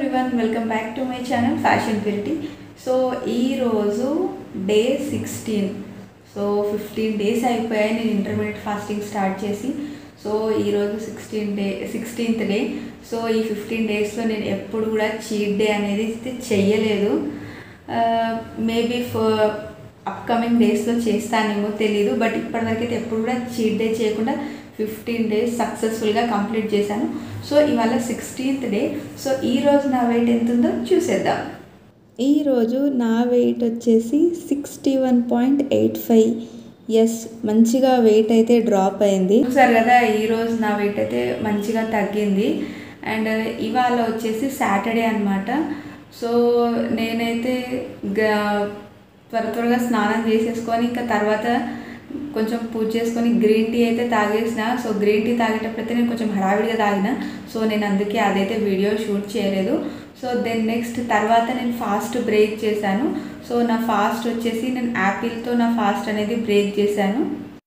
everyone welcome back to my channel fashion purity so ఈరోజు day sixteen so fifteen days అయిపోయాయి నేను intermediate fasting start చేసి so ఈరోజు sixteen day sixteenth day so ఈ fifteen డేస్లో నేను ఎప్పుడు కూడా చీట్ డే అనేది అయితే చెయ్యలేదు మేబీ ఫర్ అప్కమింగ్ డేస్లో చేస్తానేమో తెలీదు బట్ ఇప్పటివరకు అయితే ఎప్పుడు కూడా చీట్ డే చేయకుండా ఫిఫ్టీన్ డేస్ సక్సెస్ఫుల్గా కంప్లీట్ చేశాను సో ఇవాళ సిక్స్టీన్త్ డే సో ఈ రోజు నా వెయిట్ ఎంత ఉందో చూసేద్దాం ఈరోజు నా వెయిట్ వచ్చేసి sixty one point eight five yes మంచిగా వెయిట్ అయితే డ్రాప్ అయింది చూసారు కదా ఈ రోజు నా వెయిట్ అయితే మంచిగా తగ్గింది అండ్ ఇవాళ వచ్చేసి సాటర్డే అనమాట సో నేనైతే గ- త్వర త్వరగా స్నానం చేసేసుకొని ఇంకా తర్వాత కొంచెం పూజ చేసుకొని గ్రీన్ టీ అయితే తాగేసిన సో గ్రీన్ టీ తాగేటప్పుడు అయితే నేను కొంచెం హడావిడిగా తాగిన సో నేను అందుకే అదైతే వీడియో షూట్ చేయలేదు సో దెన్ నెక్స్ట్ తర్వాత నేను ఫాస్ట్ బ్రేక్ చేశాను సో నా ఫాస్ట్ వచ్చేసి నేను యాపిల్తో నా ఫాస్ట్ అనేది బ్రేక్ చేశాను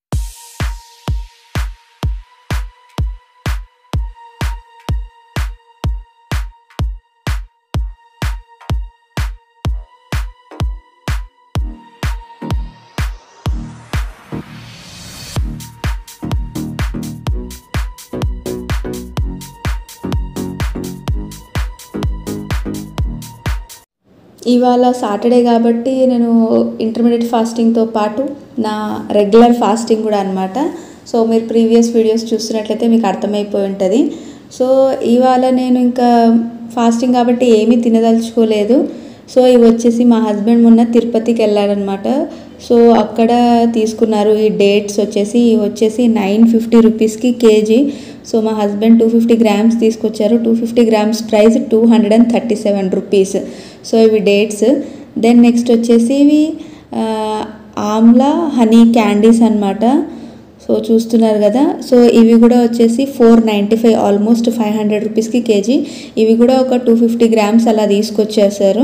ఇవాళ సాటర్డే కాబట్టి నేను ఇంటర్మీడియట్ ఫాస్టింగ్తో పాటు నా రెగ్యులర్ ఫాస్టింగ్ కూడా అనమాట సో మీరు ప్రీవియస్ వీడియోస్ చూస్తున్నట్లయితే మీకు అర్థమైపోయి ఉంటుంది సో ఇవాళ నేను ఇంకా ఫాస్టింగ్ కాబట్టి ఏమీ తినదలుచుకోలేదు సో ఇవి వచ్చేసి మా హస్బెండ్ మొన్న తిరుపతికి వెళ్ళారనమాట సో అక్కడ తీసుకున్నారు ఈ డేట్స్ వచ్చేసి ఇవి వచ్చేసి నైన్ ఫిఫ్టీ రూపీస్కి కేజీ సో మా హస్బెండ్ టూ ఫిఫ్టీ గ్రామ్స్ తీసుకొచ్చారు two fifty grams price two hundred and thirty seven rupees so ఇవి డేట్స్ దెన్ నెక్స్ట్ వచ్చేసి ఇవి ఆ, ఆమ్లా హనీ క్యాండీస్ అనమాట సో చూస్తున్నారు కదా సో ఇవి కూడా వచ్చేసి four ninety five almost five hundred రూపీస్కి కేజీ ఇవి కూడా ఒక టూ ఫిఫ్టీ గ్రామ్స్ అలా తీసుకొచ్చేసారు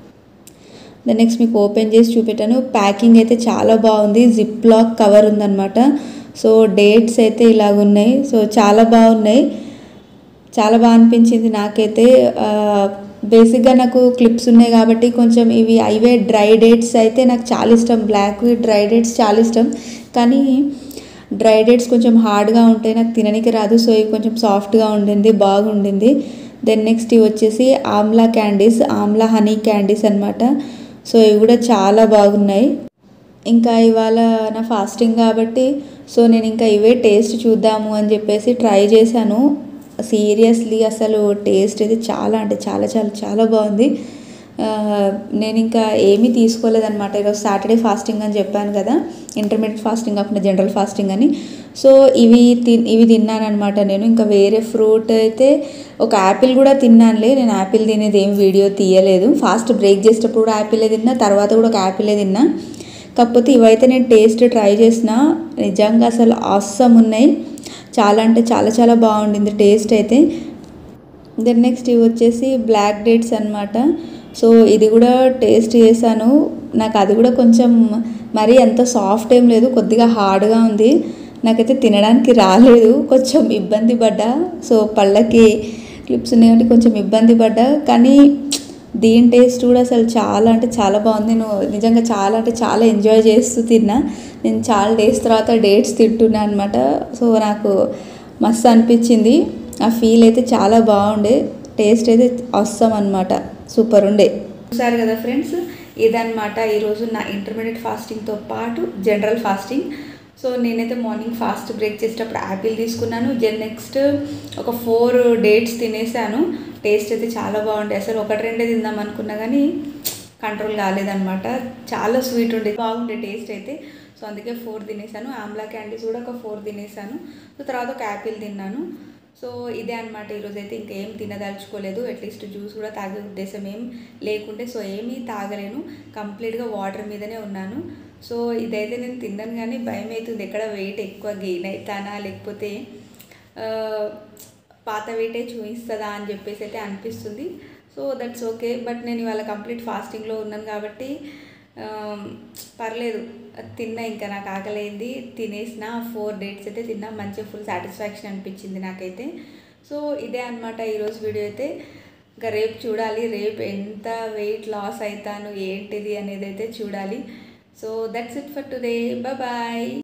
దెన్ నెక్స్ట్ మీకు ఓపెన్ చేసి చూపెట్టాను ప్యాకింగ్ అయితే చాలా బాగుంది జిప్ లాక్ కవర్ ఉందన్నమాట సో డేట్స్ అయితే ఇలాగ ఉన్నాయి సో చాలా బాగున్నాయి చాలా బాగా అనిపించింది నాకైతే ఆ, బేసిక్గా నాకు క్లిప్స్ ఉన్నాయి కాబట్టి కొంచెం ఇవి అవే డ్రై డేట్స్ అయితే నాకు చాలా ఇష్టం బ్లాక్ డ్రై డేట్స్ చాలా ఇష్టం కానీ డ్రై డేట్స్ కొంచెం హార్డ్గా ఉంటాయి నాకు తినడానికి రాదు సో ఇవి కొంచెం సాఫ్ట్గా ఉండింది బాగుండింది దెన్ నెక్స్ట్ ఇవి వచ్చేసి amla candies amla honey candies అనమాట సో ఇవి కూడా చాలా బాగున్నాయి ఇంకా ఇవాళ నా ఫాస్టింగ్ కాబట్టి సో నేను ఇంకా ఇవే టేస్ట్ చూద్దాము అని చెప్పేసి ట్రై చేశాను సీరియస్లీ అసలు టేస్ట్ అయితే చాలా అంటే చాలా చాలా చాలా బాగుంది ఆ, నేను ఇంకా ఏమీ తీసుకోలేదన్నమాట ఈరోజు సాటర్డే ఫాస్టింగ్ అని చెప్పాను కదా ఇంటర్మీడియట్ ఫాస్టింగ్ కాకుండా జనరల్ ఫాస్టింగ్ అని సో ఇవి తిన్ ఇవి తిన్నాను అనమాట నేను ఇంకా వేరే ఫ్రూట్ అయితే ఒక యాపిల్ కూడా తిన్నానులే నేను యాపిల్ తినేది ఏం వీడియో తీయలేదు ఫాస్ట్ బ్రేక్ చేసేటప్పుడు కూడా యాపిలే తిన్నా తర్వాత కూడా ఒక యాపిలే తిన్నా కాకపోతే ఇవైతే నేను టేస్ట్ ట్రై చేసిన నిజంగా అసలు ఆసమ్ ఉన్నాయి చాలా అంటే చాలా చాలా బాగుండింది టేస్ట్ అయితే దెన్ నెక్స్ట్ ఇవి వచ్చేసి బ్లాక్ డేట్స్ అనమాట సో ఇది కూడా టేస్ట్ చేశాను నాకు అది కూడా కొంచెం మరీ అంత సాఫ్ట్ ఏం లేదు కొద్దిగా హార్డ్గా ఉంది నాకైతే తినడానికి రాలేదు కొంచెం ఇబ్బంది పడ్డా సో పళ్ళకి క్లిప్స్ ఉన్నాయంటే కొంచెం ఇబ్బంది పడ్డా కానీ దీని టేస్ట్ కూడా అసలు చాలా అంటే చాలా బాగుంది నేను నిజంగా చాలా అంటే చాలా ఎంజాయ్ చేస్తూ తిన్నా నేను చాలా డేస్ తర్వాత డేట్స్ తింటున్నా అనమాట సో నాకు మస్తు అనిపించింది ఆ ఫీల్ అయితే చాలా బాగుండే టేస్ట్ అయితే అవసరం అనమాట సూపర్ ఉండే చూసారు కదా ఫ్రెండ్స్ ఇదన్నమాట ఈరోజు నా ఇంటర్మీడియట్ ఫాస్టింగ్తో పాటు జనరల్ ఫాస్టింగ్ సో నేనైతే మార్నింగ్ ఫాస్ట్ బ్రేక్ చేసేటప్పుడు యాపిల్ తీసుకున్నాను జెన్ నెక్స్ట్ ఒక ఫోర్ డేట్స్ తినేసాను టేస్ట్ అయితే చాలా బాగుండే అసలు ఒకటి రెండే తిందాం అనుకున్నా కానీ కంట్రోల్ కాలేదన్నమాట చాలా స్వీట్ ఉండే బాగుండే టేస్ట్ అయితే సో అందుకే ఫోర్ తినేసాను ఆమ్లా క్యాండీస్ కూడా ఒక ఫోర్ తినేసాను సో తర్వాత ఒక యాపిల్ తిన్నాను సో ఇదే అనమాట ఈరోజు అయితే ఇంకేం తినదలుచుకోలేదు అట్లీస్ట్ జ్యూస్ కూడా తాగే ఉద్దేశం ఏం లేకుంటే సో ఏమీ తాగలేను కంప్లీట్గా వాటర్ మీదనే ఉన్నాను సో ఇదైతే నేను తిన్నాను కానీ భయం అవుతుంది ఎక్కడ వెయిట్ ఎక్కువ గెయిన్ అవుతానా లేకపోతే ఆ, పాత వెయిటే చూపిస్తుందా అని చెప్పేసి అయితే అనిపిస్తుంది సో దట్స్ ఓకే బట్ నేను ఇవాళ కంప్లీట్ ఫాస్టింగ్లో ఉన్నాను కాబట్టి ఆమ్, పర్లేదు తిన్నా ఇంకా నాకు ఆకలైంది తినేసిన ఫోర్ డేట్స్ అయితే తిన్నా మంచిగా ఫుల్ సాటిస్ఫాక్షన్ అనిపించింది నాకైతే సో ఇదే అనమాట ఈరోజు వీడియో అయితే ఇంకా రేపు చూడాలి రేపు ఎంత వెయిట్ లాస్ అవుతాను ఏంటిది అనేది అయితే చూడాలి so that's it for today bye